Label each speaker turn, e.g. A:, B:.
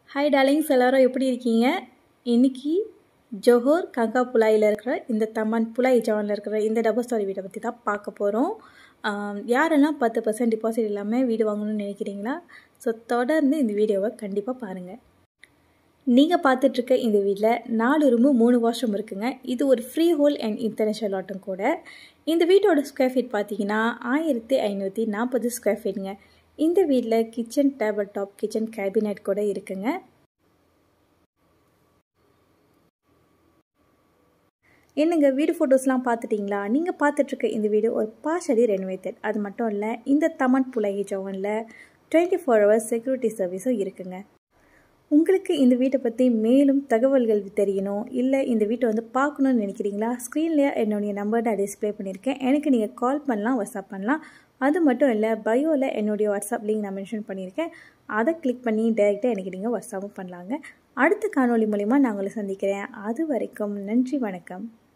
A: hi darlings எல்லாரும் எப்படி இருக்கீங்க இன்னைக்கு ஜோஹர் கங்கா புலாயில் இருக்கிற இந்த தமன் புலாய் ஜவானில் இருக்கிற இந்த டபுள் ஸ்டாரி வீடை பற்றி தான் பார்க்க போகிறோம் யாரெல்லாம் பத்து பர்சன்ட் டிபாசிட் இல்லாமல் வீடு வாங்கணும்னு நினைக்கிறீங்களா ஸோ தொடர்ந்து இந்த வீடியோவை கண்டிப்பாக பாருங்கள் நீங்கள் பார்த்துட்ருக்க இந்த வீட்டில் நாலு ரூமு மூணு வாஷ்ரூம் இருக்குங்க இது ஒரு ஃப்ரீ ஹோல் அண்ட் இன்டர்நேஷ்னல் ஆட்டும் கூட இந்த வீட்டோட ஸ்கொயர் ஃபீட் பார்த்தீங்கன்னா ஆயிரத்தி ஐநூற்றி நாற்பது ஸ்கொயர் ஃபீட்டுங்க இந்த வீட்டில் kitchen table top kitchen cabinet கூட இருக்குங்க என்னங்க வீடு ஃபோட்டோஸ்லாம் பார்த்துட்டிங்களா நீங்கள் பார்த்துட்ருக்க இந்த வீடு ஒரு பார்ஷலி ரெனோவேட்டட் அது மட்டும் இல்லை இந்த தமன் புலகி ஜவனில் டுவெண்ட்டி ஃபோர் ஹவர்ஸ் செக்யூரிட்டி சர்வீஸும் இருக்குங்க உங்களுக்கு இந்த வீட்டை பற்றி மேலும் தகவல்கள் தெரியணும் இல்லை இந்த வீட்டை வந்து பார்க்கணுன்னு நினைக்கிறீங்களா ஸ்க்ரீன்லேயே என்னுடைய நம்பர் நான் டிஸ்பிளே பண்ணியிருக்கேன் எனக்கு நீங்கள் கால் பண்ணலாம் வாட்ஸ்அப் பண்ணலாம் அது மட்டும் இல்லை பயோவில் என்னுடைய வாட்ஸ்அப் லிங்க் நான் மென்ஷன் பண்ணியிருக்கேன் அதை கிளிக் பண்ணி டைரெக்டாக எனக்கு நீங்கள் வாட்ஸ்அப்பும் பண்ணலாங்க அடுத்த காணொலி மூலிமா நான் உங்களை சந்திக்கிறேன் அது வரைக்கும் நன்றி வணக்கம்